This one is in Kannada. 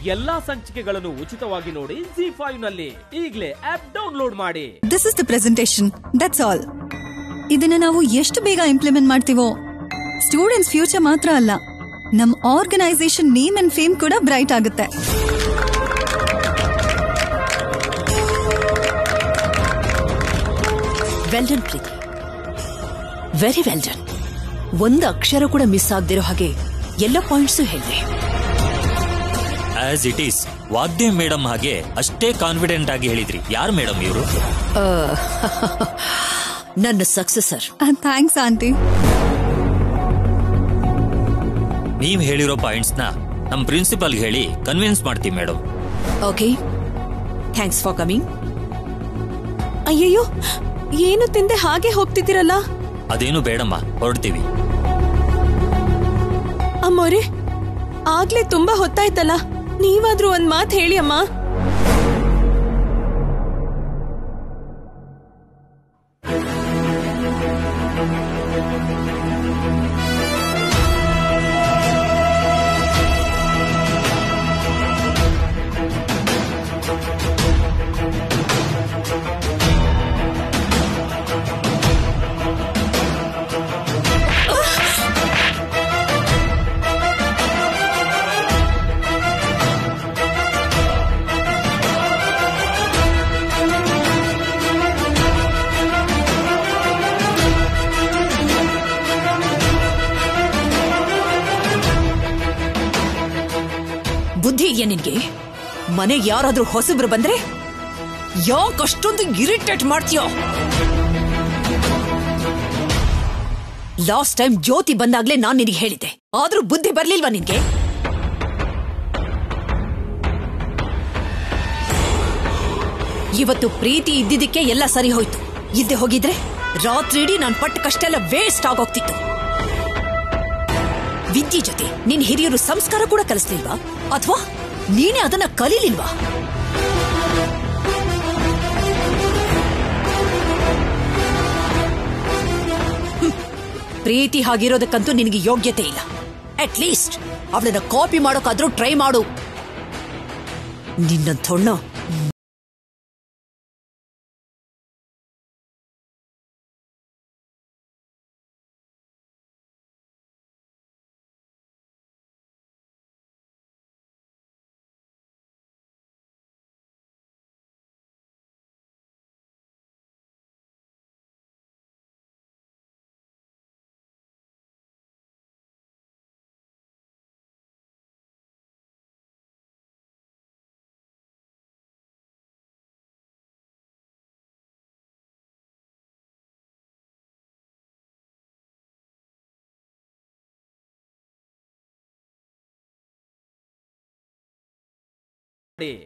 ಎಲ್ಲಾ ಸಂಚಿಕೆಗಳನ್ನು ಉಚಿತವಾಗಿ ನೋಡಿ ಜಿ ಫೈವ್ ನಲ್ಲಿ ಈಗಲೇ ಆಪ್ ಡೌನ್ಲೋಡ್ ಮಾಡಿ this is the presentation that's all ಇದನ್ನ ನಾವು ಎಷ್ಟು ಬೇಗ ಇಂಪ್ಲಿಮೆಂಟ್ ಮಾಡ್ತೀವೋ ಸ್ಟೂಡೆಂಟ್ಸ್ ಫ್ಯೂಚರ್ ಮಾತ್ರ ಅಲ್ಲ ನಮ್ ಆರ್ಗನೈಸೇಷನ್ ನೇಮ್ ಅಂಡ್ ಫೇಮ್ ಕೂಡ ಬ್ರೈಟ್ ಆಗುತ್ತೆ well done Preethi very well done ಒಂದು ಅಕ್ಷರ ಕೂಡ ಮಿಸ್ ಆಗದಿರೋ ಹಾಗೆ ಎಲ್ಲ ಪಾಯಿಂಟ್ಸು ಹೇಳಿದೆ ಆಸ್ ಇಟ್ ಈಸ್ ವಾದ್ಯ ಮೇಡಮ್ ಹಾಗೆ ಅಷ್ಟೇ ಕಾನ್ಫಿಡೆಂಟ್ ಆಗಿ ಹೇಳಿದ್ರಿ ಯಾರು ಮೇಡಮ್ ಇವರು ನನ್ನ ಸಕ್ಸಸರ್ ಥ್ಯಾಂಕ್ಸ್ ಆಂಟಿ ನೀವ್ ಹೇಳಿರೋ ಪಾಯಿಂಟ್ಸ್ ನ ನಮ್ ಪ್ರಿನ್ಸಿಪಲ್ ಹೇಳಿ ಕನ್ವಿನ್ಸ್ ಮಾಡ್ತೀವಿ madam okay thanks for coming ಅಯ್ಯಯ್ಯೋ ಏನು ತಿಂದೆ ಹಾಗೆ ಹೋಗ್ತಿದ್ದೀರಲ್ಲ ಅದೇನು ಬೇಡಮ್ಮ ಹೊರಡ್ತೀವಿ ಅಮ್ಮೋರೆ ಆಗ್ಲೇ ತುಂಬಾ ಹೊತ್ತಾಯ್ತಲ್ಲ ನೀವಾದ್ರೂ ಒಂದ್ ಮಾತ್ ಹೇಳಿ ಅಮ್ಮ ಬುದ್ಧಿ ಇದೆಯಾ ನಿನ್ಗೆ ಮನೆಗೆ ಯಾರಾದ್ರೂ ಹೊಸಬ್ರು ಬಂದ್ರೆ ಯಾಕೆ ಅಷ್ಟೊಂದು ಇರಿಟೇಟ್ ಮಾಡ್ತೀಯೋ ಲಾಸ್ಟ್ ಟೈಮ್ ಜ್ಯೋತಿ ಬಂದಾಗ್ಲೇ ನಾನ್ ನಿನಗೆ ಹೇಳಿದ್ದೆ ಆದ್ರೂ ಬುದ್ಧಿ ಬರ್ಲಿಲ್ವಾ ನಿನ್ಗೆ ಇವತ್ತು ಪ್ರೀತಿ ಇದ್ದಿದ್ದಕ್ಕೆ ಎಲ್ಲ ಸರಿ ಹೋಯ್ತು ಇದ್ದೆ ಹೋಗಿದ್ರೆ ರಾತ್ರಿ ಇಡೀ ನಾನ್ ಪಟ್ಟ ಕಷ್ಟ ಎಲ್ಲ ವೇಸ್ಟ್ ಆಗೋಗ್ತಿತ್ತು ವಿದ್ಯೆ ಜೊತೆ ನಿನ್ ಹಿರಿಯರು ಸಂಸ್ಕಾರ ಕೂಡ ಕಲಿಸ್ಲಿಲ್ವಾ ಅಥವಾ ನೀನೇ ಅದನ್ನ ಕಲೀಲಿಲ್ವಾ ಹ್ಮ್. ಪ್ರೀತಿ ಹಾಗಿರೋದಕ್ಕಂತೂ ನಿನಗೆ ಯೋಗ್ಯತೆ ಇಲ್ಲ ಅಟ್ ಲೀಸ್ಟ್ ಅವಳನ್ನ ಕಾಪಿ ಮಾಡೋಕಾದ್ರೂ ಟ್ರೈ ಮಾಡು ನಿನ್ನ ತೊಣ್ಣೋ ಮಾಡಿ